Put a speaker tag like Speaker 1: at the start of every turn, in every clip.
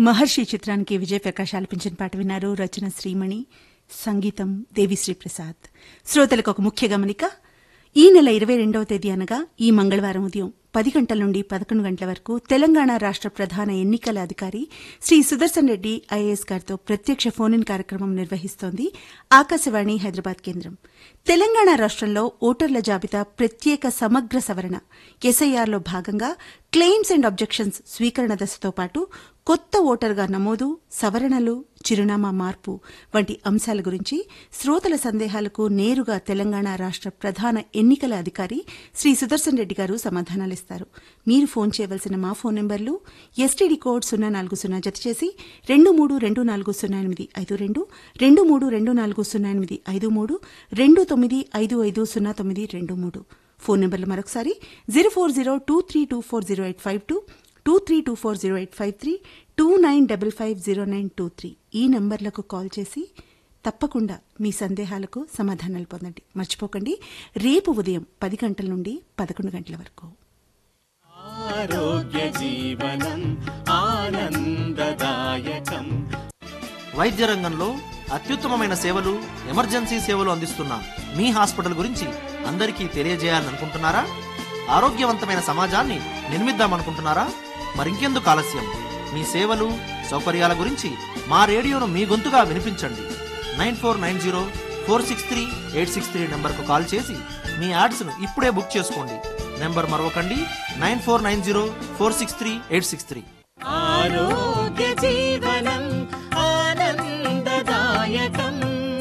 Speaker 1: మహర్షి చిత్రానికి విజయప్రకాష్ ఆలపించిన పాట విన్నారు రచన శ్రీమణి సంగీతం దేవిశ్రీ ప్రసాద్ శ్రోతలకు ఒక ముఖ్య గమనిక ఈ నెల ఇరవై రెండవ తేదీ అనగా ఈ మంగళవారం ఉదయం పది గంటల నుండి పదకొండు గంటల వరకు తెలంగాణ రాష్ట ప్రధాన ఎన్నికల అధికారి శ్రీ సుదర్శన్ రెడ్డి ఐఏఎస్ గారితో ప్రత్యక్ష ఫోన్ ఇన్ కార్యక్రమం నిర్వహిస్తోంది ఆకాశవాణి హైదరాబాద్ కేంద్రం తెలంగాణ రాష్ట్రంలో ఓటర్ల జాబితా ప్రత్యేక సమగ్ర సవరణ ఎస్ఐఆర్లో భాగంగా క్లెయిమ్స్ అండ్ అబ్జెక్షన్స్ స్వీకరణ దశతో పాటు కొత్త ఓటర్గా నమోదు సవరణలు చిరునామా మార్పు వంటి అంశాల గురించి శ్రోతల సందేహాలకు నేరుగా తెలంగాణ రాష్ట ప్రధాన ఎన్నికల అధికారి శ్రీ సుదర్శన్ రెడ్డి గారు సమాధానాలిస్తారు మీరు ఫోన్ చేయవలసిన మా ఫోన్ నెంబర్లు ఎస్టీడీ కోడ్ సున్నా నాలుగు సున్నా జత చేసి రెండు మూడు రెండు నాలుగు సున్నా ఎనిమిది ఐదు రెండు రెండు మూడు రెండు నాలుగు సున్నా ఎనిమిది ఐదు మూడు రెండు తొమ్మిది ఐదు ఐదు సున్నా తొమ్మిది రెండు మూడు ఫోన్ నెంబర్లు మరొకసారి zero four zero two three two four zero eight five two two three two four zero eight five three two nine double five zero nine two three ఈ నంబర్లకు కాల్ చేసి తప్పకుండా మీ సందేహాలకు సమాధానాలు పొందండి మర్చిపోకండి రేపు ఉదయం పది గంటల నుండి పదకొండు గంటల వరకు
Speaker 2: ఆరోగ్య జీవనం ఆనందదాయకం
Speaker 3: వైద్య రంగంలో అత్యుత్తమమైన సేవలు ఎమర్జెన్సీ సేవలు అందిస్తున్న మీ హాస్పిటల్ గురించి అందరికీ తెలియజేయాలనుకుంటున్నారా ఆరోగ్యవంతమైన సమాజాన్ని నిర్మిద్దామనుకుంటున్నారా మరింకెందుకు ఆలస్యం మీ సేవలు సౌకర్యాల గురించి మా రేడియోను మీ గొంతుగా వినిపించండి nine four nine zero four six three eight six three నెంబర్కు కాల్ చేసి మీ యాడ్స్ను ఇప్పుడే బుక్ చేసుకోండి నెంబర్ మరొకండి nine four nine zero four six three eight six three
Speaker 2: ఆరోగ్య జీవనం ఆనందదాయకం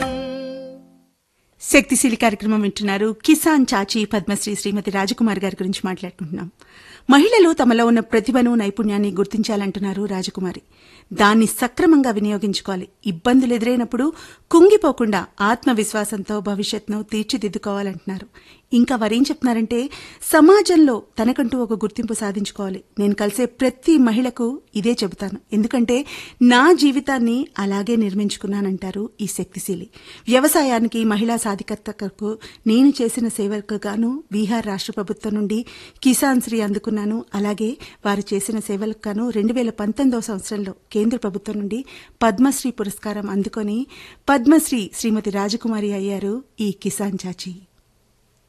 Speaker 1: శక్తిశీలి కార్యక్రమం వింటున్నారు కిసాన్ చాచి పద్మశ్రీ శ్రీమతి రాజకుమార్ గారి గురించి మాట్లాడుకుంటున్నాం మహిళలు తమలో ఉన్న ప్రతిభను నైపుణ్యాన్ని గుర్తించాలంటున్నారు రాజకుమారి దాన్ని సక్రమంగా వినియోగించుకోవాలి ఇబ్బందులు ఎదురైనప్పుడు కుంగిపోకుండా ఆత్మవిశ్వాసంతో భవిష్యత్తును తీర్చిదిద్దుకోవాలంటున్నారు ఇంకా వారేం చెప్తున్నారంటే సమాజంలో తనకంటూ ఒక గుర్తింపు సాధించుకోవాలి నేను కలిసే ప్రతి మహిళకు ఇదే చెబుతాను ఎందుకంటే నా జీవితాన్ని అలాగే నిర్మించుకున్నానంటారు ఈ శక్తిశీలి వ్యవసాయానికి మహిళా సాధికారతకు నేను చేసిన సేవకు గాను బీహార్ రాష్ట్ర ప్రభుత్వం నుండి కిసాన్ శ్రీ అందుకున్నాను అలాగే వారు చేసిన సేవలకు గాను రెండు వేల పంతొమ్మిదవ సంవత్సరంలో కేంద్ర ప్రభుత్వం నుండి పద్మశ్రీ పురస్కారం అందుకొని పద్మశ్రీ శ్రీమతి రాజకుమారి అయ్యారు ఈ కిసాన్ చాచి